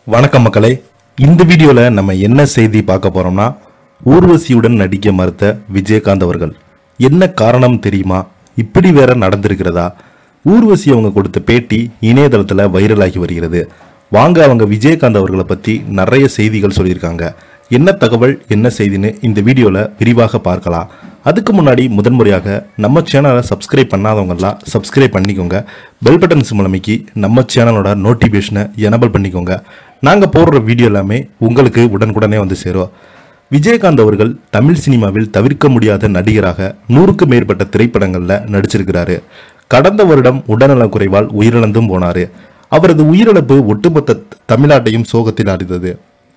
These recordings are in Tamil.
வணக்கம் மக்களே இந்த வீடியோல நம்ம என்ன செய்தி பார்க்க போறோம்னா ஊர்வசியுடன் நடிக்க மறுத்த விஜயகாந்த் அவர்கள் என்ன காரணம் தெரியுமா இப்படி வேற நடந்திருக்கிறதா ஊர்வசி அவங்க கொடுத்த பேட்டி இணையதளத்துல வைரலாகி வருகிறது வாங்க அவங்க விஜயகாந்த் அவர்களை பத்தி நிறைய செய்திகள் சொல்லியிருக்காங்க என்ன தகவல் என்ன செய்தின்னு இந்த வீடியோல விரிவாக பார்க்கலாம் அதுக்கு முன்னாடி முதன்முறையாக நம்ம சேனலை சப்ஸ்கிரைப் பண்ணாதவங்கலாம் சப்ஸ்கிரைப் பண்ணிக்கோங்க பெல் பட்டன் சிம்மலமைக்கு நம்ம சேனலோட நோட்டிஃபிகேஷனை எனபிள் பண்ணிக்கோங்க நாங்கள் போடுற வீடியோ எல்லாமே உங்களுக்கு உடனுக்குடனே வந்து சேரும் விஜயகாந்த் அவர்கள் தமிழ் சினிமாவில் தவிர்க்க முடியாத நடிகராக நூறுக்கு மேற்பட்ட திரைப்படங்களில் நடிச்சிருக்கிறாரு கடந்த வருடம் உடல்நலக் குறைவால் உயிரிழந்தும் போனாரு அவரது உயிரிழப்பு ஒட்டுமொத்த தமிழ்நாட்டையும் சோகத்தில் ஆடியது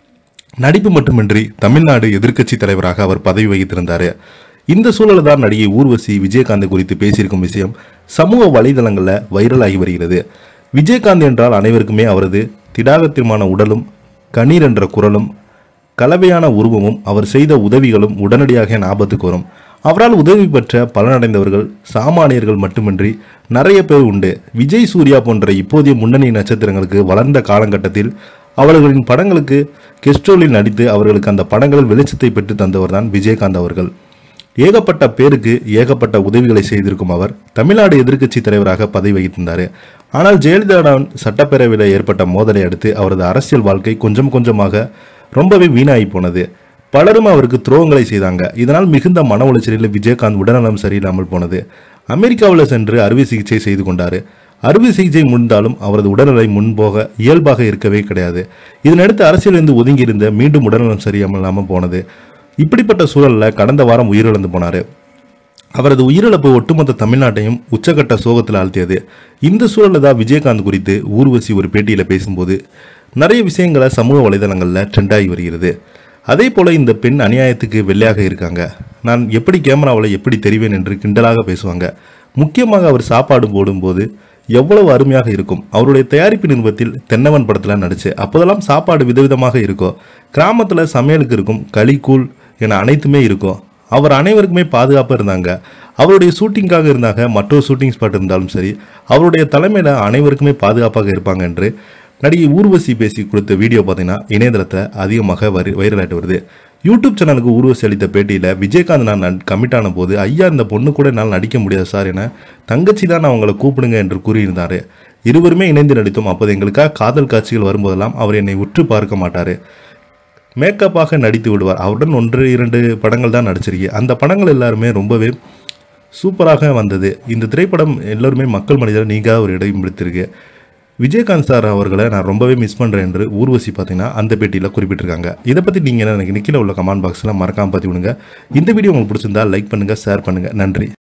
நடிப்பு மட்டுமின்றி தமிழ்நாடு எதிர்க்கட்சி தலைவராக அவர் பதவி வகித்திருந்தார் இந்த சூழலில் தான் நடிகை ஊர்வசி விஜயகாந்த் குறித்து பேசியிருக்கும் விஷயம் சமூக வலைதளங்களில் வைரலாகி வருகிறது விஜயகாந்த் என்றால் அனைவருக்குமே அவரது திடாகத்திற்மான உடலும் கணீர் என்ற குரலும் கலவையான உருவமும் அவர் செய்த உதவிகளும் உடனடியாக என் ஆபத்துக்கு வரும் அவரால் உதவி பெற்ற பலனடைந்தவர்கள் சாமானியர்கள் மட்டுமின்றி நிறைய பேர் உண்டு விஜய் சூர்யா போன்ற இப்போதைய முன்னணி நட்சத்திரங்களுக்கு வளர்ந்த காலகட்டத்தில் அவர்களின் படங்களுக்கு கெஸ்ட்ரோலில் நடித்து அவர்களுக்கு அந்த படங்களில் வெளிச்சத்தை பெற்று தந்தவர் தான் விஜயகாந்த் அவர்கள் ஏகப்பட்ட பேருக்கு ஏகப்பட்ட உதவிகளை செய்திருக்கும் அவர் தமிழ்நாடு எதிர்க்கட்சி தலைவராக பதவி வகித்திருந்தார் ஆனால் ஜெயலலிதாவுடன் சட்டப்பேரவையில் ஏற்பட்ட மோதலை அடுத்து அவரது அரசியல் வாழ்க்கை கொஞ்சம் கொஞ்சமாக ரொம்பவே வீணாகி போனது பலரும் அவருக்கு துரோகங்களை செய்தாங்க இதனால் மிகுந்த மன உளைச்சலில் விஜயகாந்த் உடல்நலம் சரியில்லாமல் போனது அமெரிக்காவில் சென்று அறுவை சிகிச்சை செய்து கொண்டார் அறுவை சிகிச்சை முடிந்தாலும் அவரது உடல்நிலை முன்போக இயல்பாக இருக்கவே கிடையாது இதனடுத்து அரசியலிருந்து ஒதுங்கியிருந்த மீண்டும் உடல்நலம் சரியில்லாமல் போனது இப்படிப்பட்ட சூழலில் கடந்த வாரம் உயிரிழந்து போனார் அவரது உயிரிழப்பு ஒட்டுமொத்த தமிழ்நாட்டையும் உச்சக்கட்ட சோகத்தில் ஆழ்த்தியது இந்த சூழலில் தான் விஜயகாந்த் குறித்து ஊர்வசி ஒரு பேட்டியில் பேசும்போது நிறைய விஷயங்களை சமூக வலைதளங்களில் ட்ரெண்டாகி வருகிறது அதே போல இந்த பெண் அநியாயத்துக்கு வெள்ளையாக இருக்காங்க நான் எப்படி கேமராவில் எப்படி தெரிவேன் என்று கிண்டலாக பேசுவாங்க முக்கியமாக அவர் சாப்பாடு போடும்போது எவ்வளவு அருமையாக இருக்கும் அவருடைய தயாரிப்பு நிறுவனத்தில் தென்னவன் படத்தில் நடிச்சு அப்போதெல்லாம் சாப்பாடு விதவிதமாக இருக்கும் கிராமத்தில் சமையலுக்கு இருக்கும் களி கூழ் என அனைத்துமே இருக்கும் அவர் அனைவருக்குமே பாதுகாப்பாக இருந்தாங்க அவருடைய ஷூட்டிங்காக இருந்தாங்க மற்றொரு ஷூட்டிங் ஸ்பாட் இருந்தாலும் சரி அவருடைய தலைமையில் அனைவருக்குமே பாதுகாப்பாக இருப்பாங்க என்று நடிகை ஊர்வசி பேசி கொடுத்த வீடியோ பார்த்தீங்கன்னா இணையதளத்தில் அதிகமாக வரி வைரலாகிட்டு வருது யூடியூப் சேனலுக்கு ஊர்வசி அளித்த பேட்டியில் விஜயகாந்த் நான் கமிட் ஆன போது ஐயா இந்த பொண்ணு கூட என்னால் நடிக்க முடியாது சார் என தங்கச்சி தான் அவங்கள கூப்பிடுங்க என்று கூறியிருந்தார் இருவருமே இணைந்து நடித்தோம் அப்போது எங்களுக்காக காதல் காட்சிகள் வரும்போதெல்லாம் அவர் என்னை உற்று பார்க்க மாட்டார் மேக்கப்பாக நடித்து விடுவார் அவருடன் ஒன்று இரண்டு படங்கள் தான் நடிச்சிருக்கு அந்த படங்கள் எல்லாருமே ரொம்பவே சூப்பராக வந்தது இந்த திரைப்படம் எல்லோருமே மக்கள் மனிதர் நீங்காத ஒரு இடம் பிடித்திருக்கு விஜயகாந்த் சார் அவர்களை நான் ரொம்பவே மிஸ் பண்ணுறேன் என்று ஊர்வசி பார்த்தீங்கன்னா அந்த பேட்டியில் குறிப்பிட்டிருக்காங்க இதை பற்றி நீங்கள் எனக்கு நிக்கில உள்ள கமெண்ட் பாக்ஸில் மறக்காமல் பற்றி விடுங்க இந்த வீடியோ உங்களுக்கு பிடிச்சிருந்தா லைக் பண்ணுங்கள் ஷேர் பண்ணுங்கள் நன்றி